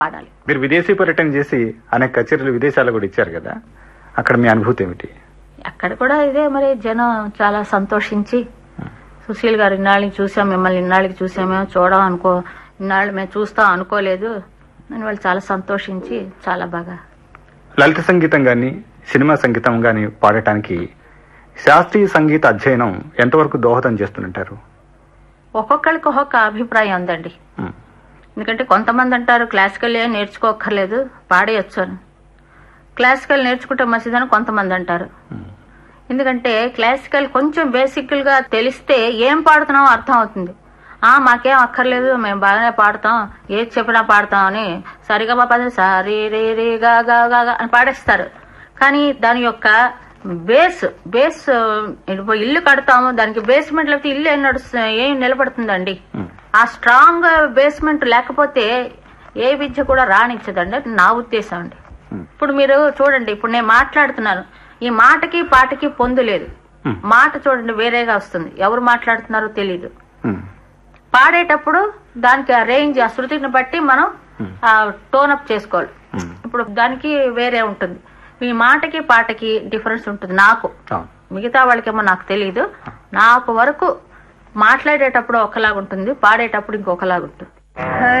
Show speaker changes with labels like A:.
A: పాడాలి
B: మీరు విదేశీ పర్యటన చేసి అనేక కచేరీలు విదేశాలు కూడా ఇచ్చారు కదా అక్కడ మీ అనుభూతి ఏమిటి
A: అక్కడ కూడా ఇదే మరి జనం చాలా సంతోషించి సుశీల్ గారు ఇన్నాళ్ళకి చూసాం మిమ్మల్ని ఇన్నాళ్ళకి చూసామేమో చూడం అనుకో ఇన్నాళ్ళు మేము చూస్తాం అనుకోలేదు అని వాళ్ళు చాలా సంతోషించి చాలా బాగా
B: లలిత సంగీతం గాని సినిమా సంగీతం గాని పాడటానికి శాస్త్రీయ సంగీత అధ్యయనం ఎంతవరకు దోహదం చేస్తుంటారు
A: ఒక్కొక్కరికి ఒక్కొక్క అభిప్రాయం ఉందండి ఎందుకంటే కొంతమంది అంటారు క్లాసికల్ ఏం నేర్చుకోక్కర్లేదు పాడేయచ్చు అని క్లాసికల్ నేర్చుకుంటే మంచిదని కొంతమంది అంటారు ఎందుకంటే క్లాసికల్ కొంచెం బేసిక్ గా తెలిస్తే ఏం పాడుతున్నామో అర్థం అవుతుంది ఆ మాకేం అక్కర్లేదు మేము బాగానే పాడతాం ఏది చెప్పినా పాడతాం అని సరిగా పద సారీ రే రే గా గా గా గా అని పాడేస్తారు కానీ దాని యొక్క బేస్ బేస్ ఇప్పుడు ఇల్లు కడతాము దానికి బేస్మెంట్ లేకపోతే ఇల్లు ఏం నడుస్తుంది ఏం నిలబడుతుందండి ఆ స్ట్రాంగ్ బేస్మెంట్ లేకపోతే ఏ విద్య కూడా రాణించదండి అది నా ఉద్దేశం అండి ఇప్పుడు మీరు చూడండి ఇప్పుడు నేను మాట్లాడుతున్నాను ఈ మాటకి పాటకి పొందు లేదు
B: Hmm.
A: మాట చూడండి వేరేగా వస్తుంది ఎవరు మాట్లాడుతున్నారో తెలియదు
B: ఉమ్.
A: పాడేటప్పుడు దానికి ఆ రేంజ్ ఆ శృతిని బట్టి మనం ఆ టోన్ అప్ చేసుకోవాలి
B: ఉమ్.
A: ఇప్పుడు దానికి వేరే ఉంటుంది ఈ మాటకి పాటకి డిఫరెన్స్ ఉంటుంది నాకు
B: అవును.
A: మిగతా వాళ్ళకేమో నాకు తెలియదు నాకు వరకు మాట్లాడేటప్పుడు ఒకలాగా ఉంటుంది పాడేటప్పుడు ఇంకొకలాగా ఉంటుంది